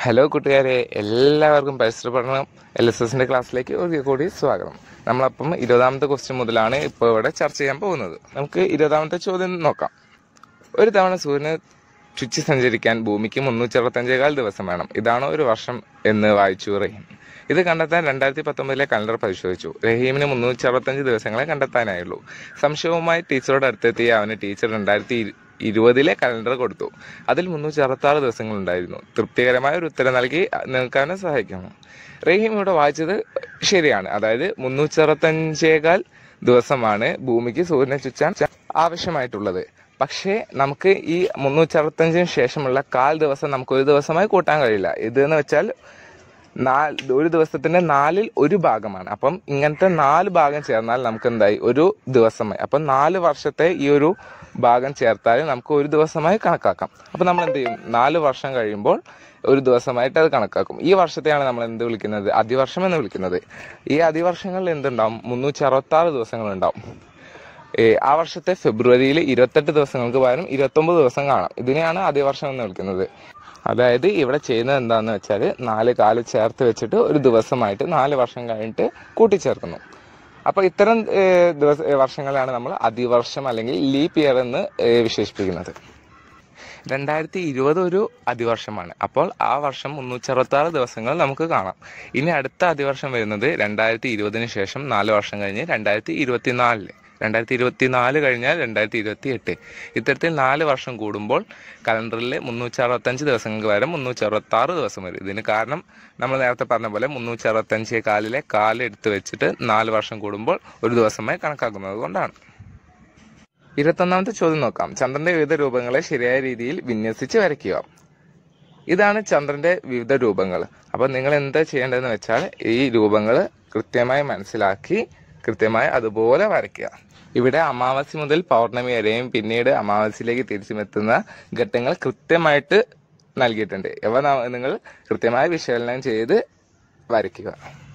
hello കൂട്ടുകാരെ എല്ലാവർക്കും പരിസര പഠനം എൽ എസ് എസിന്റെ ക്ലാസ്സിലേക്ക് ഒരിക്കൽ കൂടി സ്വാഗതം നമ്മളപ്പം ഇരുപതാമത്തെ ക്വസ്റ്റ്യൻ മുതലാണ് ഇപ്പോൾ ഇവിടെ ചർച്ച ചെയ്യാൻ പോകുന്നത് നമുക്ക് ഇരുപതാമത്തെ ചോദ്യം നോക്കാം ഒരു തവണ സൂര്യന് ചുറ്റി സഞ്ചരിക്കാൻ ഭൂമിക്ക് മുന്നൂറ്റി അറുപത്തഞ്ചേകാൽ ദിവസം വേണം ഇതാണോ ഒരു വർഷം എന്ന് വായിച്ചു റഹീം ഇത് കണ്ടെത്താൻ രണ്ടായിരത്തി പത്തൊമ്പതിലെ കലണ്ടർ പരിശോധിച്ചു റഹീമിന് മുന്നൂറ്റി അറുപത്തഞ്ച് ദിവസങ്ങളെ കണ്ടെത്താനായുള്ളൂ സംശയവുമായി ടീച്ചറോട് അടുത്തെത്തിയ അവന് ടീച്ചർ രണ്ടായിരത്തി ഇരുപതിലെ കലണ്ടർ കൊടുത്തു അതിൽ മുന്നൂറ്റി അറുപത്തി ആറ് ദിവസങ്ങളുണ്ടായിരുന്നു തൃപ്തികരമായ ഒരു ഉത്തരം നൽകി നിങ്ങൾക്ക് അവനെ സഹായിക്കുന്നു റഹീം ഇവിടെ വായിച്ചത് ശരിയാണ് അതായത് മുന്നൂറ്റി അറുപത്തഞ്ചേകാൽ ദിവസമാണ് ഭൂമിക്ക് സൂര്യനെ ചുറ്റാൻ ആവശ്യമായിട്ടുള്ളത് പക്ഷേ നമുക്ക് ഈ മുന്നൂറ്റി അറുപത്തഞ്ചിന് ശേഷമുള്ള കാൽ ദിവസം നമുക്ക് ഒരു ദിവസമായി കൂട്ടാൻ കഴിയില്ല ഇതെന്ന് വെച്ചാൽ നാല് ഒരു ദിവസത്തിന്റെ നാലിൽ ഒരു ഭാഗമാണ് അപ്പം ഇങ്ങനത്തെ നാല് ഭാഗം ചേർന്നാൽ നമുക്ക് എന്തായി ഒരു ദിവസമായി അപ്പം നാല് വർഷത്തെ ഈ ഒരു ഭാഗം ചേർത്താൽ നമുക്ക് ഒരു ദിവസമായി കണക്കാക്കാം അപ്പം നമ്മൾ എന്ത് ചെയ്യും നാല് വർഷം കഴിയുമ്പോൾ ഒരു ദിവസമായിട്ട് അത് കണക്കാക്കും ഈ വർഷത്തെയാണ് നമ്മൾ എന്ത് വിളിക്കുന്നത് അതിവർഷം എന്ന് വിളിക്കുന്നത് ഈ അതിവർഷങ്ങളിൽ എന്തുണ്ടാവും മുന്നൂറ്റി അറുപത്തി ആറ് ദിവസങ്ങളുണ്ടാവും ഏ, ആ വർഷത്തെ ഫെബ്രുവരിയിൽ ഇരുപത്തെട്ട് ദിവസങ്ങൾക്ക് പകരം ഇരുപത്തൊമ്പത് ദിവസം കാണാം ഇതിനെയാണ് അതിവർഷം എന്ന് വിളിക്കുന്നത് അതായത് ഇവിടെ ചെയ്യുന്നത് എന്താന്ന് വെച്ചാൽ നാല് കാല് ചേർത്ത് വെച്ചിട്ട് ഒരു ദിവസമായിട്ട് നാല് വർഷം കഴിഞ്ഞിട്ട് കൂട്ടിച്ചേർക്കുന്നു അപ്പൊ ഇത്തരം ഏ, ദിവസ ഏ, വർഷങ്ങളാണ് നമ്മൾ അതിവർഷം അല്ലെങ്കിൽ ലീപ്പ് ഇയർ എന്ന് ഏ, വിശേഷിപ്പിക്കുന്നത് രണ്ടായിരത്തി ഇരുപത് ഒരു അതിവർഷമാണ് അപ്പോൾ ആ വർഷം മുന്നൂറ്റി അറുപത്തി ആറ് ദിവസങ്ങൾ നമുക്ക് കാണാം ഇനി അടുത്ത അതിവർഷം വരുന്നത് രണ്ടായിരത്തി ഇരുപതിന് ശേഷം നാല് വർഷം കഴിഞ്ഞ് രണ്ടായിരത്തി ഇരുപത്തിനാലില് രണ്ടായിരത്തി ഇരുപത്തി നാല് കഴിഞ്ഞാൽ രണ്ടായിരത്തി ഇരുപത്തി എട്ട് ഇത്തരത്തിൽ നാല് വർഷം കൂടുമ്പോൾ കലണ്ടറിൽ മുന്നൂറ്റി അറുപത്തഞ്ച് ദിവസങ്ങൾക്ക് പകരം മുന്നൂറ്റി അറുപത്തി ആറ് ദിവസം വരും ഇതിന് കാരണം നമ്മൾ നേരത്തെ പറഞ്ഞ പോലെ മുന്നൂറ്റി അറുപത്തഞ്ച് കാലിലെ കാല് എടുത്ത് വെച്ചിട്ട് നാല് വർഷം കൂടുമ്പോൾ ഒരു ദിവസമായി കണക്കാക്കുന്നത് കൊണ്ടാണ് ഇരുപത്തൊന്നാമത്തെ ചോദ്യം നോക്കാം ചന്ദ്രന്റെ വിവിധ രൂപങ്ങളെ ശരിയായ രീതിയിൽ വിന്യസിച്ച് വരയ്ക്കുക ഇതാണ് ചന്ദ്രന്റെ വിവിധ രൂപങ്ങൾ അപ്പൊ നിങ്ങൾ എന്താ ചെയ്യേണ്ടതെന്ന് വെച്ചാൽ ഈ രൂപങ്ങൾ കൃത്യമായി മനസ്സിലാക്കി കൃത്യമായി അതുപോലെ വരയ്ക്കുക ഇവിടെ അമാവാസി മുതൽ പൗർണമി വരെയും പിന്നീട് അമാവാസിയിലേക്ക് തിരിച്ചുമെത്തുന്ന ഘട്ടങ്ങൾ കൃത്യമായിട്ട് നൽകിയിട്ടുണ്ട് ഇവ ന- നിങ്ങൾ കൃത്യമായി വിശകലനം ചെയ്ത് വരയ്ക്കുക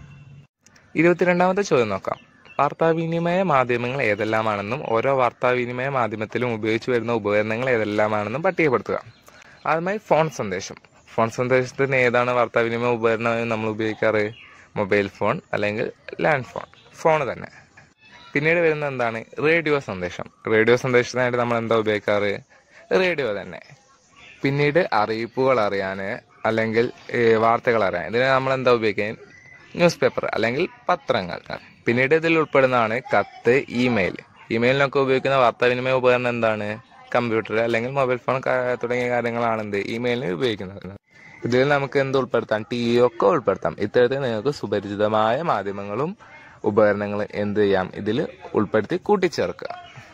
ഇരുപത്തിരണ്ടാമത്തെ ചോദ്യം നോക്കാം വാർത്താവിനിമയ മാധ്യമങ്ങൾ ഏതെല്ലാമാണെന്നും ഓരോ വാർത്താവിനിമയ മാധ്യമത്തിലും ഉപയോഗിച്ചു വരുന്ന ഉപകരണങ്ങൾ ഏതെല്ലാമാണെന്നും പട്ടികപ്പെടുത്തുക ആദ്യമായി ഫോൺ സന്ദേശം ഫോൺ സന്ദേശത്തിന് ഏതാണ് വാർത്താവിനിമയ ഉപകരണമായി നമ്മൾ ഉപയോഗിക്കാറ് മൊബൈൽ ഫോൺ അല്ലെങ്കിൽ ലാൻഡ് ഫോൺ ഫോൺ തന്നെ പിന്നീട് വരുന്ന എന്താണ് റേഡിയോ സന്ദേശം റേഡിയോ സന്ദേശത്തിനായിട്ട് നമ്മൾ എന്താ ഉപയോഗിക്കാറ് റേഡിയോ തന്നെ പിന്നീട് അറിയിപ്പുകൾ അറിയാൻ അല്ലെങ്കിൽ ഏ, വാർത്തകൾ അറിയാൻ ഇതിന് നമ്മൾ എന്താ ഉപയോഗിക്കാൻ ന്യൂസ് പേപ്പർ അല്ലെങ്കിൽ പത്രങ്ങൾ പിന്നീട് ഇതിൽ ഉൾപ്പെടുന്നതാണ് കത്ത് ഇമെയിൽ ഇമെയിലിനൊക്കെ ഉപയോഗിക്കുന്ന വാർത്താവിനിമയ ഉപകരണം എന്താണ് കമ്പ്യൂട്ടർ അല്ലെങ്കിൽ മൊബൈൽ ഫോൺ ക- തുടങ്ങിയ കാര്യങ്ങളാണ് എന്ത് ഇമെയിലിന് ഉപയോഗിക്കുന്നത് ഇതിൽ നമുക്ക് എന്ത് ഉൾപ്പെടുത്താം ടി വി ഒക്കെ ഉൾപ്പെടുത്താം ഇത്തരത്തിൽ നിങ്ങൾക്ക് സുപരിചിതമായ മാധ്യമങ്ങളും ഉപകരണങ്ങളും എന്ത് ചെയ്യാം ഇതിൽ ഉൾപ്പെടുത്തി കൂട്ടിച്ചേർക്കുക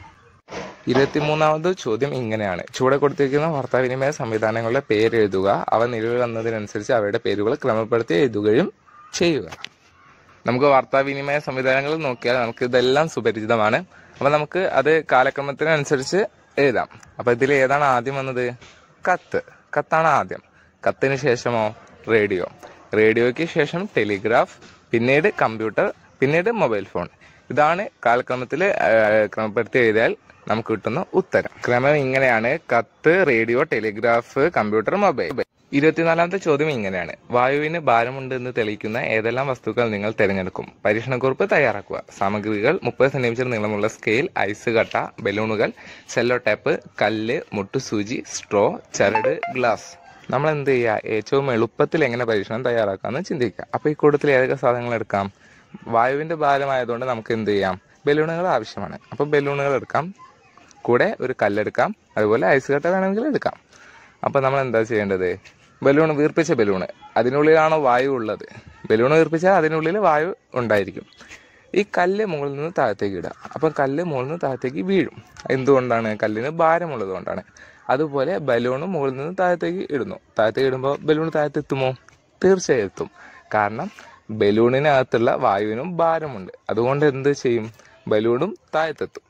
ഇരുപത്തിമൂന്നാമത് ചോദ്യം ഇങ്ങനെയാണ് ചുവടെ കൊടുത്തിരിക്കുന്ന വാർത്താവിനിമയ സംവിധാനങ്ങളുടെ പേര് എഴുതുക അവ നിലവിൽ വന്നതിനനുസരിച്ച് അവയുടെ പേരുകൾ ക്രമപ്പെടുത്തി എഴുതുകയും ചെയ്യുക നമുക്ക് വാർത്താവിനിമയ സംവിധാനങ്ങൾ നോക്കിയാൽ നമുക്ക് ഇതെല്ലാം സുപരിചിതമാണ് അപ്പൊ നമുക്ക് അത് കാലക്രമത്തിനനുസരിച്ച് എഴുതാം അപ്പൊ ഇതിൽ ഏതാണ് ആദ്യം വന്നത് കത്ത് കത്താണ് ആദ്യം കത്തിന് ശേഷമോ റേഡിയോ റേഡിയോയ്ക്ക് ശേഷം ടെലിഗ്രാഫ് പിന്നീട് കമ്പ്യൂട്ടർ പിന്നീട് മൊബൈൽ ഫോൺ ഇതാണ് കാലക്രമത്തിൽ ക്രമപ്പെടുത്തി എഴുതിയാൽ നമുക്ക് കിട്ടുന്ന ഉത്തരം ക്രമം ഇങ്ങനെയാണ് കത്ത് റേഡിയോ ടെലിഗ്രാഫ് കമ്പ്യൂട്ടർ മൊബൈൽ ഇരുപത്തിനാലാമത്തെ ചോദ്യം ഇങ്ങനെയാണ് വായുവിന് ഭാരമുണ്ട് എന്ന് തെളിയിക്കുന്ന ഏതെല്ലാം വസ്തുക്കൾ നിങ്ങൾ തിരഞ്ഞെടുക്കും പരീക്ഷണക്കുറിപ്പ് തയ്യാറാക്കുക സാമഗ്രികൾ മുപ്പത് സെന്റിമീറ്റർ നീളമുള്ള സ്കെയിൽ ഐസ് കട്ട ബലൂണുകൾ സെല്ലോ ടാപ്പ് കല്ല് മുട്ടുസൂചി സ്ട്രോ ചരട് ഗ്ലാസ് നമ്മൾ എന്ത് ചെയ്യുക ഏറ്റവും എളുപ്പത്തിൽ എങ്ങനെ പരീക്ഷണം തയ്യാറാക്കാമെന്ന് ചിന്തിക്കുക അപ്പൊ ഈ കൂട്ടത്തിൽ ഏതൊക്കെ സാധനങ്ങൾ എടുക്കാം വായുവിന്റെ ഭാരമായതുകൊണ്ട് നമുക്ക് എന്ത് ചെയ്യാം ബലൂണുകൾ ആവശ്യമാണ് അപ്പൊ ബലൂണുകൾ എടുക്കാം കൂടെ ഒരു കല്ലെടുക്കാം അതുപോലെ ഐസ് കട്ട വേണമെങ്കിൽ എടുക്കാം അപ്പൊ നമ്മൾ എന്താ ചെയ്യേണ്ടത് ബലൂൺ വീർപ്പിച്ച ബലൂണ് അതിനുള്ളിലാണോ വായു ഉള്ളത് ബലൂൺ വീർപ്പിച്ചാൽ അതിനുള്ളിൽ വായു ഉണ്ടായിരിക്കും ഈ കല്ല് മുകളിൽ നിന്ന് താഴത്തേക്ക് ഇടുക അപ്പം കല്ല് മുകളിൽ നിന്ന് താഴത്തേക്ക് വീഴും എന്തുകൊണ്ടാണ് കല്ലിന് ഭാരമുള്ളത് കൊണ്ടാണ് അതുപോലെ ബലൂണും മുകളിൽ നിന്ന് താഴത്തേക്ക് ഇടുന്നു താഴത്തേക്ക് ഇടുമ്പോൾ ബലൂൺ താഴത്തെത്തുമോ തീർച്ചയായും എത്തും കാരണം ബലൂണിനകത്തുള്ള വായുവിനും ഭാരമുണ്ട് അതുകൊണ്ട് എന്ത് ചെയ്യും ബലൂണും താഴത്തെത്തും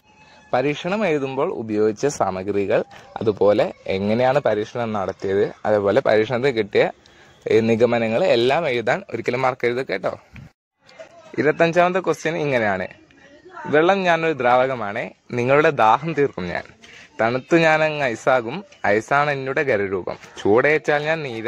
പരീക്ഷണം എഴുതുമ്പോൾ ഉപയോഗിച്ച സാമഗ്രികൾ അതുപോലെ എങ്ങനെയാണ് പരീക്ഷണം നടത്തിയത് അതുപോലെ പരീക്ഷണത്തിൽ കിട്ടിയ ഏഹ്, നിഗമനങ്ങൾ എല്ലാം എഴുതാൻ ഒരിക്കലും മറക്കരുത് കേട്ടോ ഇരുപത്തഞ്ചാമത്തെ ക്വസ്റ്റ്യൻ ഇങ്ങനെയാണ് വെള്ളം ഞാനൊരു ദ്രാവകമാണ് നിങ്ങളുടെ ദാഹം തീർക്കും ഞാൻ തണുത്തു ഞാൻ അങ്ങ് ഐസാകും ഐസാണ് എന്നുടെ ഗരരൂപം ചൂടേറ്റാൽ ഞാൻ നീരാവി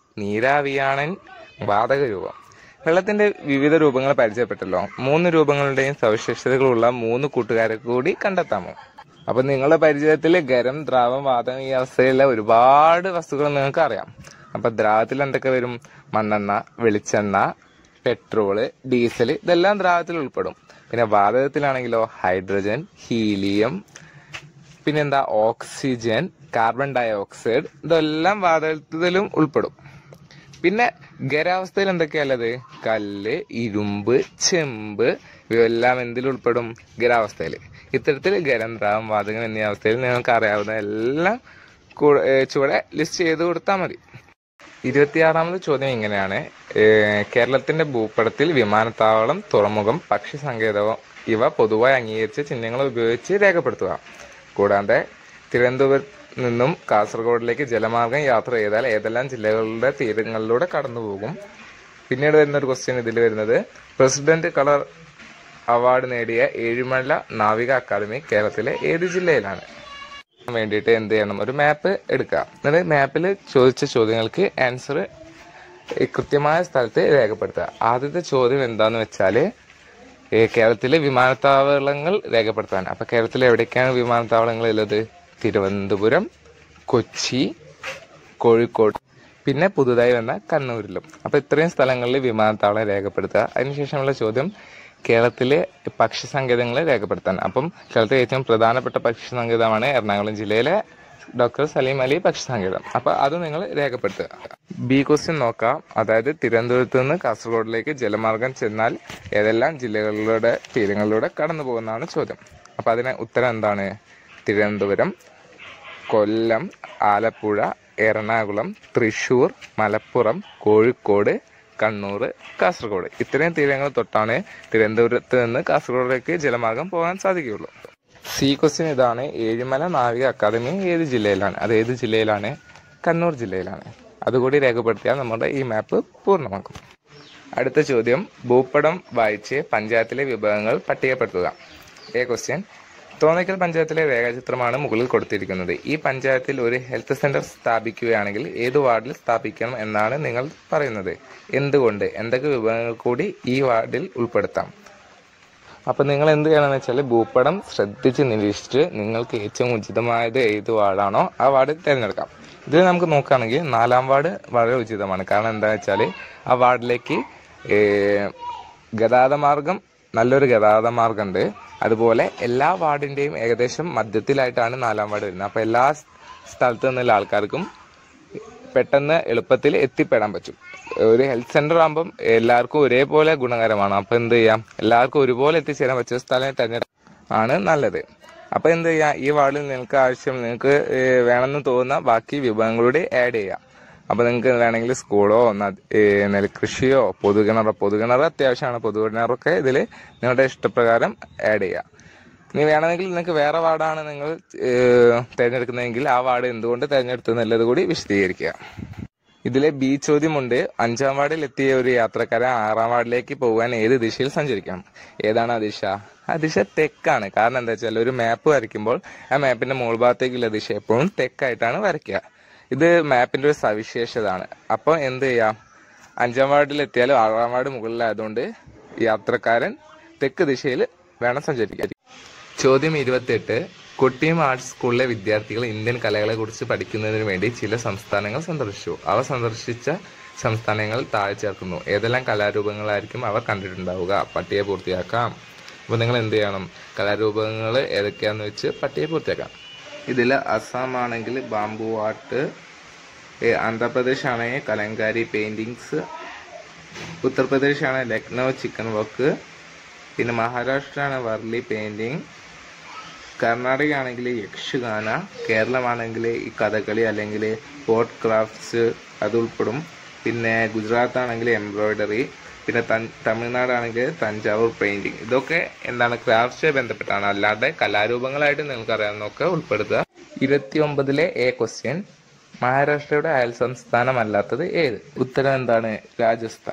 നീരാവിയാണൻ വാതക രൂപം വെള്ളത്തിന്റെ വിവിധ രൂപങ്ങൾ പരിചയപ്പെട്ടല്ലോ മൂന്ന് രൂപങ്ങളുടെയും സവിശേഷതകളുള്ള മൂന്ന് കൂട്ടുകാരെ കൂടി കണ്ടെത്താമോ അപ്പൊ നിങ്ങളുടെ പരിചയത്തിൽ ഗരം ദ്രാവം വാതകം ഈ അവസ്ഥയിലുള്ള ഒരുപാട് വസ്തുക്കൾ നിങ്ങൾക്ക് അറിയാം അപ്പൊ ദ്രാവത്തിൽ എന്തൊക്കെ വരും മണ്ണെണ്ണ വെളിച്ചെണ്ണ പെട്രോള് ഡീസൽ ഇതെല്ലാം ദ്രാവത്തിൽ ഉൾപ്പെടും പിന്നെ വാതകത്തിലാണെങ്കിലോ ഹൈഡ്രജൻ ഹീലിയം പിന്നെന്താ ഓക്സിജൻ കാർബൺ ഡൈ ഓക്സൈഡ് ഇതെല്ലാം വാതകത്തിലും ഉൾപ്പെടും പിന്നെ ഖരാവസ്ഥയിൽ എന്തൊക്കെയുള്ളത് കല്ല് ഇരുമ്പ് ചെമ്പ് ഇവയെല്ലാം എന്തിൽ ഉൾപ്പെടും ഖരാവസ്ഥയിൽ ഇത്തരത്തിൽ ഖരം ദ്രാവം വാതകം എന്നീ അവസ്ഥയിൽ നിങ്ങൾക്ക് അറിയാവുന്ന എല്ലാം കൂ- ഏ, ചുവടെ ലിസ്റ്റ് ചെയ്ത് കൊടുത്താൽ മതി ഇരുപത്തിയാറാമത് ചോദ്യം ഇങ്ങനെയാണ് ഏ, കേരളത്തിന്റെ ഭൂപടത്തിൽ വിമാനത്താവളം തുറമുഖം പക്ഷി സങ്കേതം ഇവ പൊതുവായി അംഗീകരിച്ച ചിഹ്നങ്ങൾ ഉപയോഗിച്ച് രേഖപ്പെടുത്തുക കൂടാതെ തിരുവനന്തപുരത്ത് നിന്നും കാസർഗോഡിലേക്ക് ജലമാർഗം യാത്ര ചെയ്താൽ ഏതെല്ലാം ജില്ലകളുടെ തീരങ്ങളിലൂടെ കടന്നുപോകും പിന്നീട് വരുന്ന ഒരു ക്വസ്റ്റ്യൻ ഇതിൽ വരുന്നത് പ്രസിഡന്റ് കളർ അവാർഡ് നേടിയ ഏഴിമല നാവിക അക്കാദമി കേരളത്തിലെ ഏത് ജില്ലയിലാണ് വേണ്ടിയിട്ട് എന്ത് ചെയ്യണം ഒരു മാപ്പ് എടുക്കുക എന്നിട്ട് മാപ്പിൽ ചോദിച്ച ചോദ്യങ്ങൾക്ക് ആൻസർ കൃത്യമായ സ്ഥലത്ത് രേഖപ്പെടുത്തുക ആദ്യത്തെ ചോദ്യം എന്താന്ന് വെച്ചാല് ഏ, കേരളത്തിലെ വിമാനത്താവളങ്ങൾ രേഖപ്പെടുത്താൻ അപ്പൊ കേരളത്തിൽ എവിടേക്കാണ് വിമാനത്താവളങ്ങൾ ഉള്ളത് തിരുവനന്തപുരം കൊച്ചി കോഴിക്കോട് പിന്നെ പുതുതായി വന്ന കണ്ണൂരിലും അപ്പൊ ഇത്രയും സ്ഥലങ്ങളിൽ വിമാനത്താവളം രേഖപ്പെടുത്തുക അതിനുശേഷമുള്ള ചോദ്യം കേരളത്തിലെ പക്ഷി സങ്കേതങ്ങൾ രേഖപ്പെടുത്താൻ അപ്പം കേരളത്തിലെ ഏറ്റവും പ്രധാനപ്പെട്ട പക്ഷി സങ്കേതമാണ് എറണാകുളം ജില്ലയിലെ ഡോക്ടർ സലീം അലി പക്ഷി സങ്കേതം അപ്പൊ അത് നിങ്ങൾ രേഖപ്പെടുത്തുക ബി ക്വസ്റ്റ്യൻ നോക്കാം അതായത് തിരുവനന്തപുരത്ത് നിന്ന് കാസർഗോഡിലേക്ക് ജലമാർഗം ചെന്നാൽ ഏതെല്ലാം ജില്ലകളിലൂടെ തീരങ്ങളിലൂടെ കടന്നു പോകുന്നതാണ് ചോദ്യം അപ്പൊ അതിന് ഉത്തരം എന്താണ് തിരുവനന്തപുരം കൊല്ലം ആലപ്പുഴ എറണാകുളം തൃശൂർ മലപ്പുറം കോഴിക്കോട് കണ്ണൂർ കാസർഗോഡ് ഇത്രയും തീരങ്ങൾ തൊട്ടാണ് തിരുവനന്തപുരത്ത് നിന്ന് കാസർഗോഡിലേക്ക് ജലമാർഗം പോകാൻ സാധിക്കുകയുള്ളൂ സി ക്വസ്റ്റ്യൻ ഇതാണ് ഏഴിമല നാവിക അക്കാദമി ഏത് ജില്ലയിലാണ് അത് ഏത് ജില്ലയിലാണ് കണ്ണൂർ ജില്ലയിലാണ് അതുകൂടി രേഖപ്പെടുത്തിയാൽ നമ്മുടെ ഈ മാപ്പ് പൂർണ്ണമാക്കും അടുത്ത ചോദ്യം ഭൂപടം വായിച്ച് പഞ്ചായത്തിലെ വിഭാഗങ്ങൾ പട്ടികപ്പെടുത്തുക എ ക്വസ്റ്റ്യൻ തോന്നയ്ക്കൽ പഞ്ചായത്തിലെ രേഖാചിത്രമാണ് മുകളിൽ കൊടുത്തിരിക്കുന്നത് ഈ പഞ്ചായത്തിൽ ഒരു ഹെൽത്ത് സെന്റർ സ്ഥാപിക്കുകയാണെങ്കിൽ ഏത് വാർഡിൽ സ്ഥാപിക്കണം എന്നാണ് നിങ്ങൾ പറയുന്നത് എന്തുകൊണ്ട് എന്തൊക്കെ വിഭാഗങ്ങൾ കൂടി ഈ വാർഡിൽ ഉൾപ്പെടുത്താം അപ്പൊ നിങ്ങൾ എന്ത് ചെയ്യണമെന്ന് വെച്ചാൽ ഭൂപടം ശ്രദ്ധിച്ച് നിരീക്ഷിച്ച് നിങ്ങൾക്ക് ഏറ്റവും ഉചിതമായത് ഏത് വാർഡാണോ ആ വാർഡ് തിരഞ്ഞെടുക്കാം ഇതിൽ നമുക്ക് നോക്കുകയാണെങ്കിൽ നാലാം വാർഡ് വളരെ ഉചിതമാണ് കാരണം എന്താ വെച്ചാൽ ആ വാർഡിലേക്ക് ഏർ, ഗതാഗത മാർഗം നല്ലൊരു ഗതാഗത മാർഗമുണ്ട് അതുപോലെ എല്ലാ വാർഡിന്റെയും ഏകദേശം മധ്യത്തിലായിട്ടാണ് നാലാം വാർഡ് വരുന്നത് അപ്പൊ എല്ലാ സ്ഥലത്തു നിന്നുള്ള ആൾക്കാർക്കും പെട്ടെന്ന് എളുപ്പത്തിൽ എത്തിപ്പെടാൻ പറ്റും ഒരു ഹെൽത്ത് സെന്റർ ആകുമ്പം എല്ലാവർക്കും ഒരേപോലെ ഗുണകരമാണ് അപ്പൊ എന്ത് ചെയ്യാം എല്ലാവർക്കും ഒരുപോലെ എത്തിച്ചേരാൻ പറ്റിയ സ്ഥലം തെരഞ്ഞെടുപ്പ് ആണ് നല്ലത് അപ്പൊ എന്ത് ചെയ്യാം ഈ വാർഡിൽ നിങ്ങൾക്ക് ആവശ്യം നിങ്ങൾക്ക് ഏഹ്, വേണമെന്ന് തോന്നുന്ന ബാക്കി വിഭവങ്ങളൂടെ ആഡ് ചെയ്യാം അപ്പൊ നിങ്ങൾക്ക് വേണമെങ്കിൽ സ്കൂളോ ന- ഏഹ്, നെൽകൃഷിയോ പൊതുകിണറോ പൊതുകിണർ അത്യാവശ്യമാണ് പൊതുകിണറൊക്കെ ഇതിൽ നിങ്ങളുടെ ഇഷ്ടപ്രകാരം ആഡ് ചെയ്യാം ഇനി വേണമെങ്കിൽ നിങ്ങൾക്ക് വേറെ വാർഡാണ് നിങ്ങൾ ഏഹ്, തിരഞ്ഞെടുക്കുന്നതെങ്കിൽ ആ വാർഡ് എന്തുകൊണ്ട് തിരഞ്ഞെടുത്തു എന്നുള്ളത് കൂടി വിശദീകരിക്കുക ഇതിലെ ബി ചോദ്യമുണ്ട് അഞ്ചാം വാർഡിൽ എത്തിയ ഒരു യാത്രക്കാരൻ ആറാം വാർഡിലേക്ക് പോകാൻ ഏത് ദിശയിൽ സഞ്ചരിക്കാം ഏതാണ് ആ ദിശ ആ ദിശ തെക്കാണ് കാരണം എന്താ വെച്ചാൽ ഒരു മാപ്പ് വരയ്ക്കുമ്പോൾ ആ മാപ്പിന്റെ മുകൾ ഭാഗത്തേക്കുള്ള ദിശ എപ്പോഴും തെക്കായിട്ടാണ് വരയ്ക്കുക ഇത് മാപ്പിന്റെ ഒരു സവിശേഷതയാണ് അപ്പോൾ എന്ത് ചെയ്യാം അഞ്ചാം വാർഡിൽ എത്തിയാലും ആറാം വാർഡ് മുകളിലായതുകൊണ്ട് യാത്രക്കാരൻ തെക്ക് ദിശയിൽ വേണം സഞ്ചരിക്കാൻ ചോദ്യം ഇരുപത്തെട്ട് കൊട്ടിയം ആർട്സ് സ്കൂളിലെ വിദ്യാർത്ഥികൾ ഇന്ത്യൻ കലകളെ കുറിച്ച് പഠിക്കുന്നതിന് വേണ്ടി ചില സംസ്ഥാനങ്ങൾ സന്ദർശിച്ചു അവ സന്ദർശിച്ച സംസ്ഥാനങ്ങൾ താഴെ ചേർക്കുന്നു ഏതെല്ലാം കലാരൂപങ്ങളായിരിക്കും അവർ കണ്ടിട്ടുണ്ടാവുക പട്ടിക പൂർത്തിയാക്കാം അപ്പോൾ നിങ്ങൾ എന്ത് ചെയ്യണം കലാരൂപങ്ങൾ ഏതൊക്കെയാന്ന് വെച്ച് പട്ടിക പൂർത്തിയാക്കാം ഇതിൽ അസം ആണെങ്കിൽ ബാംബു ആർട്ട് ആന്ധ്രാപ്രദേശ് ആണെങ്കിൽ കലങ്കാരി പെയിന്റിങ്സ് ഉത്തർപ്രദേശ് ആണ് ലക്നൗ ചിക്കൻ വർക്ക് പിന്നെ മഹാരാഷ്ട്ര ആണ് വർലി പെയിന്റിങ് കർണാടക ആണെങ്കിൽ യക്ഷഗാന കേരളമാണെങ്കിൽ ഈ കഥകളി അല്ലെങ്കിൽ പോട്ട് ക്രാഫ്റ്റ്സ് അത് ഉൾപ്പെടും പിന്നെ ഗുജറാത്ത് ആണെങ്കിൽ എംബ്രോയിഡറി പിന്നെ തൻ- തമിഴ്നാടാണെങ്കിൽ തഞ്ചാവൂർ പെയിന്റിങ് ഇതൊക്കെ എന്താണ് ക്രാഫ്റ്റ്സുമായി ബന്ധപ്പെട്ടാണ് അല്ലാതെ കലാരൂപങ്ങളായിട്ട് നിങ്ങൾക്ക് അറിയാവുന്നതൊക്കെ ഉൾപ്പെടുത്തുക ഇരുപത്തി ഒമ്പതിലെ എ ക്വസ്റ്റ്യൻ മഹാരാഷ്ട്രയുടെ അയൽ സംസ്ഥാനമല്ലാത്തത് ഏത് ഉത്തരം എന്താണ് രാജസ്ഥാൻ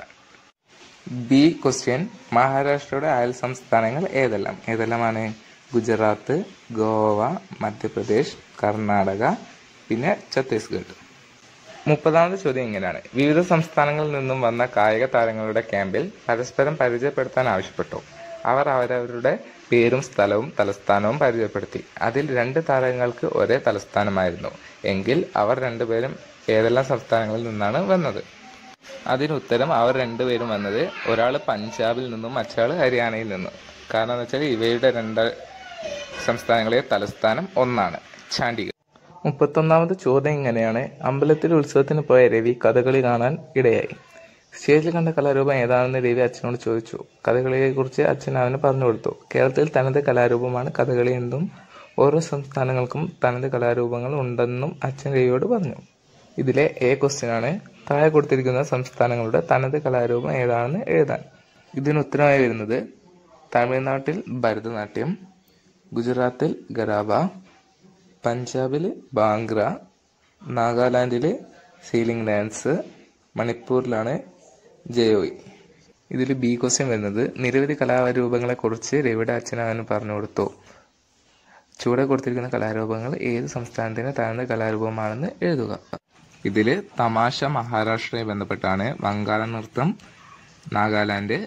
ബി ക്വസ്റ്റ്യൻ മഹാരാഷ്ട്രയുടെ അയൽ സംസ്ഥാനങ്ങൾ ഏതെല്ലാം ഏതെല്ലാമാണ് ഗുജറാത്ത് ഗോവ മധ്യപ്രദേശ് കർണാടക പിന്നെ ഛത്തീസ്ഗഡ് മുപ്പതാമത് ചോദ്യം ഇങ്ങനെയാണ് വിവിധ സംസ്ഥാനങ്ങളിൽ നിന്നും വന്ന കായിക താരങ്ങളുടെ ക്യാമ്പിൽ പരസ്പരം പരിചയപ്പെടുത്താൻ ആവശ്യപ്പെട്ടു അവർ അവരവരുടെ പേരും സ്ഥലവും തലസ്ഥാനവും പരിചയപ്പെടുത്തി അതിൽ രണ്ട് താരങ്ങൾക്ക് ഒരേ തലസ്ഥാനമായിരുന്നു എങ്കിൽ അവർ രണ്ടുപേരും ഏതെല്ലാം സംസ്ഥാനങ്ങളിൽ നിന്നാണ് വന്നത് അതിന് ഉത്തരം അവർ രണ്ടുപേരും വന്നത് ഒരാൾ പഞ്ചാബിൽ നിന്നും മറ്റൊരാൾ ഹരിയാനയിൽ നിന്നും കാരണം എന്ന് വെച്ചാൽ ഇവയുടെ രണ്ട് സംസ്ഥാനങ്ങളിലെ തലസ്ഥാനം ഒന്നാണ് ചാണ്ഡിഗഡ് മുപ്പത്തൊന്നാമത് ചോദ്യം ഇങ്ങനെയാണ് അമ്പലത്തിൽ ഉത്സവത്തിന് പോയ രവി കഥകളി കാണാൻ ഇടയായി സ്റ്റേജിൽ കണ്ട കലാരൂപം ഏതാണെന്ന് രവി അച്ഛനോട് ചോദിച്ചു കഥകളിയെ കുറിച്ച് അച്ഛൻ അവന് പറഞ്ഞു കൊടുത്തു കേരളത്തിൽ തനത് കലാരൂപമാണ് കഥകളി എന്നും ഓരോ സംസ്ഥാനങ്ങൾക്കും തനത് കലാരൂപങ്ങൾ ഉണ്ടെന്നും അച്ഛൻ രവിയോട് പറഞ്ഞു ഇതിലെ എ ക്വസ്റ്റ്യൻ ആണ് താഴെ കൊടുത്തിരിക്കുന്ന സംസ്ഥാനങ്ങളുടെ തനത് കലാരൂപം ഏതാണെന്ന് എഴുതാൻ ഇതിന് ഉത്തരമായി വരുന്നത് തമിഴ്നാട്ടിൽ ഭരതനാട്യം ഗുജറാത്തിൽ ഗരാബ പഞ്ചാബിൽ ബാംഗ്ര നാഗാലാൻഡിൽ സീലിംഗ് ഡാൻസ് മണിപ്പൂരിലാണ് ജയോയ് ഇതിൽ ബി ക്വസ്റ്റ്യൻ വരുന്നത് നിരവധി കലാരൂപങ്ങളെക്കുറിച്ച് രവിയുടെ അച്ഛൻ അവന് പറഞ്ഞു കൊടുത്തു ചുവടെ കൊടുത്തിരിക്കുന്ന കലാരൂപങ്ങൾ ഏത് സംസ്ഥാനത്തിന്റെ താഴ്ന്ന കലാരൂപമാണെന്ന് എഴുതുക ഇതിൽ തമാശ മഹാരാഷ്ട്രയെ ബന്ധപ്പെട്ടാണ് വങ്കാള നൃത്തം നാഗാലാൻഡ്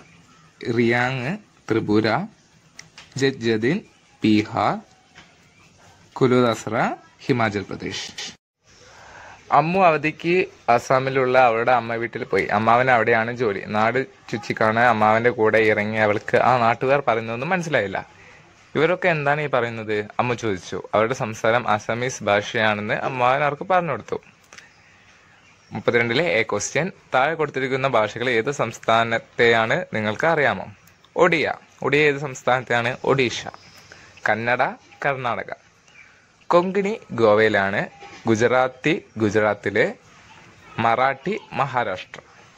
റിയാങ് ത്രിപുര ജദ്ജദിൻ ബീഹാർ കുലുദസറ ഹിമാചൽ പ്രദേശ് അമ്മു അവധിക്ക് അസാമിലുള്ള അവളുടെ അമ്മ വീട്ടിൽ പോയി അമ്മാവൻ അവിടെയാണ് ജോലി നാട് ചുറ്റിക്കാണ് അമ്മാവന്റെ കൂടെ ഇറങ്ങി അവൾക്ക് ആ നാട്ടുകാർ പറയുന്നതൊന്നും മനസ്സിലായില്ല ഇവരൊക്കെ എന്താണ് ഈ പറയുന്നത് അമ്മ ചോദിച്ചു അവരുടെ സംസാരം അസാമീസ് ഭാഷയാണെന്ന് അമ്മാവൻ അവർക്ക് പറഞ്ഞു കൊടുത്തു മുപ്പത്തിരണ്ടിലെ എ ക്വസ്റ്റ്യൻ താഴെ കൊടുത്തിരിക്കുന്ന ഭാഷകൾ ഏത് സംസ്ഥാനത്തെയാണ് നിങ്ങൾക്ക് അറിയാമോ ഒഡിയ ഒഡിയ ഏത് സംസ്ഥാനത്തെയാണ് ഒഡീഷ കന്നഡ കർണാടക കൊങ്കിണി ഗോവയിലാണ് ഗുജറാത്തി ഗുജറാത്തിലെ മറാഠി മഹാരാഷ്ട്ര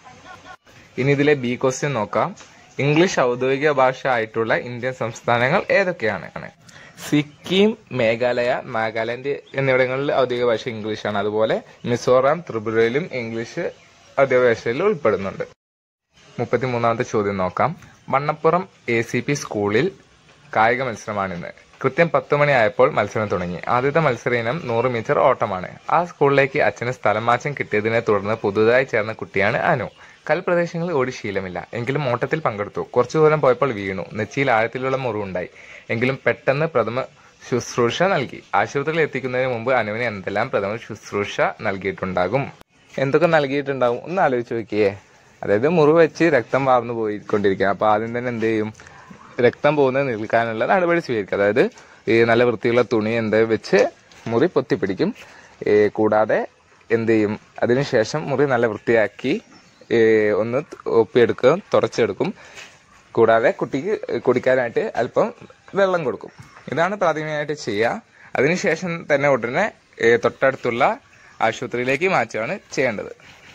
ഇനി ഇതിലെ ബി ക്വസ്റ്റ്യൻ നോക്കാം ഇംഗ്ലീഷ് ഔദ്യോഗിക ഭാഷ ആയിട്ടുള്ള ഇന്ത്യൻ സംസ്ഥാനങ്ങൾ ഏതൊക്കെയാണ് സിക്കിം മേഘാലയ നാഗാലാൻഡ് എന്നിവിടങ്ങളിൽ ഔദ്യോഗിക ഭാഷ ഇംഗ്ലീഷാണ് അതുപോലെ മിസോറാം ത്രിപുരയിലും ഇംഗ്ലീഷ് ഔദ്യോഗിക ഭാഷയിൽ ഉൾപ്പെടുന്നുണ്ട് മുപ്പത്തിമൂന്നാമത്തെ ചോദ്യം നോക്കാം വണ്ണപ്പുറം എ സി പി സ്കൂളിൽ കായിക മത്സരമാണിന്ന് കൃത്യം പത്ത് മണിയായപ്പോൾ മത്സരം തുടങ്ങി ആദ്യത്തെ മത്സര ഇനം നൂറ് മീറ്റർ ഓട്ടമാണ് ആ സ്കൂളിലേക്ക് അച്ഛന് സ്ഥലം മാറ്റം കിട്ടിയതിനെ തുടർന്ന് പുതുതായി ചേർന്ന കുട്ടിയാണ് അനു കൽപ്രദേശങ്ങളിൽ ഓടി ശീലമില്ല എങ്കിലും ഓട്ടത്തിൽ പങ്കെടുത്തു കുറച്ചു ദൂരം പോയപ്പോൾ വീണു നെച്ചിയിൽ ആഴത്തിലുള്ള മുറിവുണ്ടായി എങ്കിലും പെട്ടെന്ന് പ്രഥമ ശുശ്രൂഷ നൽകി ആശുപത്രിയിൽ എത്തിക്കുന്നതിന് മുമ്പ് അനുവിന് എന്തെല്ലാം പ്രഥമ ശുശ്രൂഷ നൽകിയിട്ടുണ്ടാകും എന്തൊക്കെ നൽകിയിട്ടുണ്ടാവും ഒന്ന് ആലോചിച്ച് നോക്കിയേ അതായത് മുറിവ് വെച്ച് രക്തം വാർന്നു പോയിക്കൊണ്ടിരിക്കുക അപ്പൊ ആദ്യം തന്നെ എന്ത് ചെയ്യും രക്തം പോകുന്നത് നിൽക്കാനുള്ള നടപടി സ്വീകരിക്കുക അതായത് ഈ നല്ല വൃത്തിയുള്ള തുണി എന്ത് വെച്ച് മുറി പൊത്തിപ്പിടിക്കും ഏ, കൂടാതെ എന്ത് ചെയ്യും അതിനുശേഷം മുറി നല്ല വൃത്തിയാക്കി ഏ, ഒന്ന് ഒപ്പിയെടുക്കും തുടച്ചെടുക്കും കൂടാതെ കുട്ടിക്ക് കുടിക്കാനായിട്ട് അല്പം വെള്ളം കൊടുക്കും ഇതാണ് പ്രാഥമികമായിട്ട് ചെയ്യുക അതിനുശേഷം തന്നെ ഉടനെ ഏ, തൊട്ടടുത്തുള്ള ആശുപത്രിയിലേക്ക് മാറ്റുകയാണ് ചെയ്യേണ്ടത്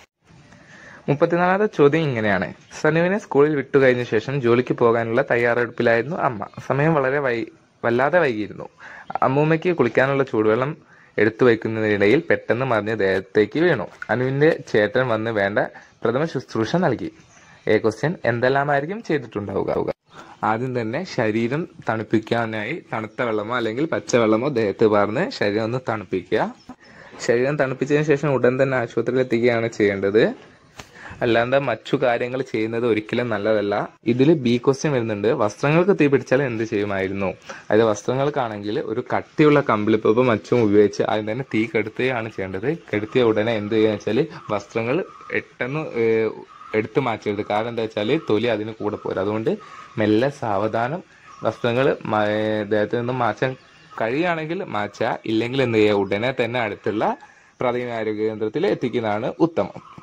മുപ്പത്തിനാലാമത്തെ ചോദ്യം ഇങ്ങനെയാണ് സനുവിനെ സ്കൂളിൽ വിട്ടുകഴിഞ്ഞ ശേഷം ജോലിക്ക് പോകാനുള്ള തയ്യാറെടുപ്പിലായിരുന്നു അമ്മ സമയം വളരെ വൈ വല്ലാതെ വൈകിയിരുന്നു അമ്മൂമ്മയ്ക്ക് കുളിക്കാനുള്ള ചൂടുവെള്ളം എടുത്തു വയ്ക്കുന്നതിനിടയിൽ പെട്ടെന്ന് മറിഞ്ഞ് ദേഹത്തേക്ക് വീണു അനുവിന്റെ ചേട്ടൻ വന്ന് വേണ്ട പ്രഥമ ശുശ്രൂഷ നൽകി എ ക്വസ്റ്റ്യൻ എന്തെല്ലാമായിരിക്കും ചെയ്തിട്ടുണ്ടാവുക ആദ്യം തന്നെ ശരീരം തണുപ്പിക്കാനായി തണുത്ത വെള്ളമോ അല്ലെങ്കിൽ പച്ചവെള്ളമോ ദേഹത്ത് പാർന്ന് ശരീരം ഒന്ന് തണുപ്പിക്കുക ശരീരം തണുപ്പിച്ചതിന് ശേഷം ഉടൻ തന്നെ ആശുപത്രിയിൽ എത്തിക്കുകയാണ് ചെയ്യേണ്ടത് അല്ലാണ്ട് മറ്റു കാര്യങ്ങൾ ചെയ്യുന്നത് ഒരിക്കലും നല്ലതല്ല ഇതിൽ ബി ക്വസ്റ്റ്യൻ വരുന്നുണ്ട് വസ്ത്രങ്ങൾക്ക് തീ പിടിച്ചാൽ എന്ത് ചെയ്യുമായിരുന്നു അതായത് വസ്ത്രങ്ങൾക്കാണെങ്കിൽ ഒരു കട്ടിയുള്ള കമ്പിളിപ്പും മറ്റും ഉപയോഗിച്ച് ആദ്യം തന്നെ തീ കെടുത്തുകയാണ് ചെയ്യേണ്ടത് കെടുത്തിയ ഉടനെ എന്ത് ചെയ്യുക വെച്ചാൽ വസ്ത്രങ്ങൾ പെട്ടെന്ന് ഏഹ്, എടുത്തു മാറ്റരുത് കാരണം എന്താ വെച്ചാൽ തൊലി അതിന് കൂടെ പോരും അതുകൊണ്ട് മെല്ലെ സാവധാനം വസ്ത്രങ്ങൾ ദേഹത്ത് നിന്ന് മാറ്റാൻ കഴിയുകയാണെങ്കിൽ മാറ്റുക ഇല്ലെങ്കിൽ എന്ത് ചെയ്യുക ഉടനെ തന്നെ അടുത്തുള്ള പ്രാഥമിക ആരോഗ്യ കേന്ദ്രത്തിൽ എത്തിക്കുന്നതാണ് ഉത്തമം